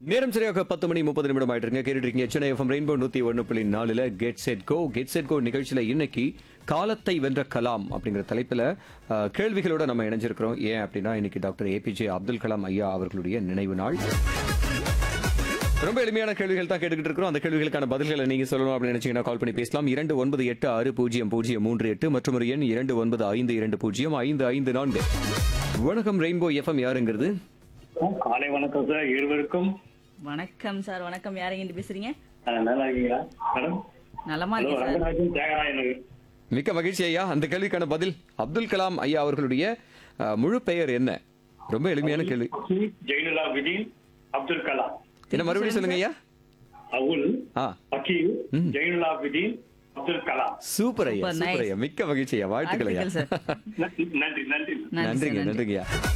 நேரம் சரியாக பத்து மணி முப்பது நிமிடம் ஆயிட்டு இருக்கு கேட்டுட்டு இருக்கீங்க சென்னை எஃப்எம் ரெயின்போ நூத்தி ஒன்று புள்ளி நாலுல get set go get set go நிகழ்ச்சியில இன்னைக்கு காலத்தை வென்ற கலாம் அப்படிங்கிற தலைப்புல அஹ், கேள்விகளோட நம்ம இணைஞ்சிருக்கிறோம் ஏன் அப்படின்னா இன்னைக்கு டாக்டர் ஏபிஜே அப்துல் கலாம் ஐயா அவர்களுடைய நினைவு நாள் ரொம்ப எளிமையான கேள்விகள் தான் கேட்டுக்கிட்டு இருக்கிறோம் அந்த கேள்விகளுக்கான பதில்களை நீங்க சொல்லணும் அப்படின்னு நினைச்சீங்கன்னா கால் பண்ணி பேசலாம் இரண்டு ஒன்பது எட்டு ஆறு பூஜ்ஜியம் பூஜ்ஜியம் மூன்று எட்டு மற்றும் ஒரு எண் இரண்டு ஒன்பது ஐந்து இரண்டு பூஜ்ஜியம் ஐந்து ஐந்து நான்கு வணக்கம் ரெயின்போ எஃப்எம் யாருங்கிறது காலை வணக்கம் சார் இருவருக்கும் வணக்கம் சார் வணக்கம் யாரையும் இருந்து பேசுறீங்க அஹ், நல்லா இருக்கீங்களா மேடம் நலமா ஹலோ இருக்கேன் சார் ரங்கராஜன் தியாகராயனுக்கு மிக்க மகிழ்ச்சி ஐயா அந்த கேள்விக்கான பதில் அப்துல் கலாம் ஐயா அவர்களுடைய அஹ், முழு பெயர் என்ன ரொம்ப எளிமையான கேள்வி ஜெயினுலா விதீன் அப்துல் கலாம் என்ன மறுபடியும் சொல்லுங்க ஐயா அவுல் ஆ வக்கீல் ஜெயினுலா விதீன் அப்துல் கலாம் சூப்பர் ஐயா Super, சூப்பர் nice. ஐயா மிக்க மகிழ்ச்சி ஐயா வாழ்த்துக்கள் ஐயா வாழ்த்துக்கள் சார் நன்றி நன்றி நன்றி நன்றி நன்றிங்க சார், நன்றி. நன்றிங்க ஐயா